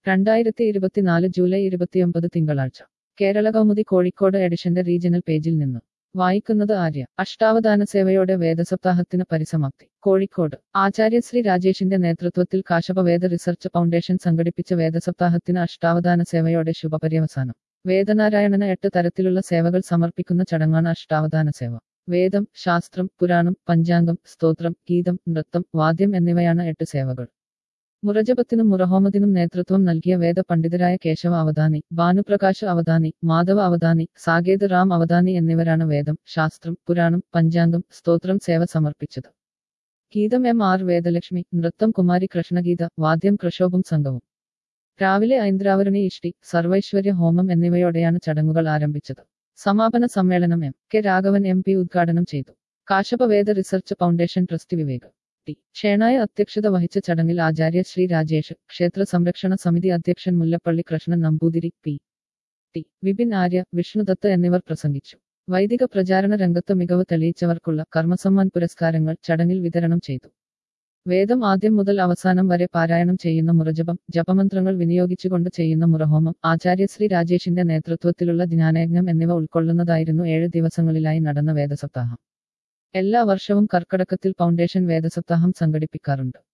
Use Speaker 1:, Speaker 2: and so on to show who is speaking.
Speaker 1: രണ്ടായിരത്തി ഇരുപത്തിനാല് ജൂലൈ ഇരുപത്തിയൊമ്പത് തിങ്കളാഴ്ച കേരള കൗമുദി കോഴിക്കോട് എഡിഷന്റെ റീജിയണൽ പേജിൽ നിന്ന് വായിക്കുന്നത് ആര്യ അഷ്ടാവധാന സേവയോടെ വേദസപ്താഹത്തിന് പരിസമാപ്തി കോഴിക്കോട് ആചാര്യ ശ്രീ രാജേഷിന്റെ നേതൃത്വത്തിൽ കാശപ വേദ റിസർച്ച് ഫൗണ്ടേഷൻ സംഘടിപ്പിച്ച വേദസപ്താഹത്തിന് അഷ്ടാവധാന സേവയോടെ ശുഭപര്യവസാനം വേദനാരായണന് എട്ട് തരത്തിലുള്ള സേവകൾ സമർപ്പിക്കുന്ന ചടങ്ങാണ് അഷ്ടാവധാന സേവ വേദം ശാസ്ത്രം പുരാണം പഞ്ചാംഗം സ്തോത്രം ഗീതം നൃത്തം വാദ്യം എന്നിവയാണ് എട്ട് സേവകൾ മുറജപത്തിനും മുറഹോമത്തിനും നേതൃത്വം നൽകിയ വേദ പണ്ഡിതരായ കേശവ അവധാനി ഭാനുപ്രകാശ് അവധാനി മാധവ അവധാനി സാകേത് റാം അവധാനി എന്നിവരാണ് വേദം ശാസ്ത്രം പുരാണം പഞ്ചാംഗം സ്തോത്രം സേവ സമർപ്പിച്ചത് ഗീതം എം ആർ വേദലക്ഷ്മി നൃത്തം കുമാരി കൃഷ്ണഗീത വാദ്യം കൃഷോഭും സംഘവും രാവിലെ ഐന്ദ്രാവരണി ഇഷ്ടി സർവൈശ്വര്യ ഹോമം എന്നിവയോടെയാണ് ചടങ്ങുകൾ ആരംഭിച്ചത് സമാപന സമ്മേളനം M K Raghavan M P ഉദ്ഘാടനം ചെയ്തു Kashyapa Veda research foundation trust Vivek T Shenoy അധ്യക്ഷത വഹിച്ച ചടങ്ങിൽ ആചാര്യ ശ്രീ രാജേഷ് ക്ഷേത്ര സംരക്ഷണ സമിതി അധ്യക്ഷൻ മുല്ലപ്പള്ളി കൃഷ്ണൻ നമ്പൂതിരി പി ടി വിപിൻ ആര്യ വിഷ്ണുദത്ത് എന്നിവർ പ്രസംഗിച്ചു വൈദിക പ്രചാരണ രംഗത്ത് മികവ് തെളിയിച്ചവർക്കുള്ള കർമ്മസമ്മാൻ പുരസ്കാരങ്ങൾ ചടങ്ങിൽ വിതരണം ചെയ്തു വേദം ആദ്യം മുതൽ അവസാനം വരെ പാരായണം ചെയ്യുന്ന മുറജപം ജപമന്ത്രങ്ങൾ വിനിയോഗിച്ചുകൊണ്ട് ചെയ്യുന്ന മുറഹോമം ആചാര്യശ്രീ രാജേഷിന്റെ നേതൃത്വത്തിലുള്ള ജ്ഞാനയജ്ഞം എന്നിവ ഉൾക്കൊള്ളുന്നതായിരുന്നു ഏഴ് ദിവസങ്ങളിലായി നടന്ന വേദസപ്താഹം എല്ലാ വർഷവും കർക്കടക്കത്തിൽ ഫൗണ്ടേഷൻ വേദസപ്താഹം സംഘടിപ്പിക്കാറുണ്ട്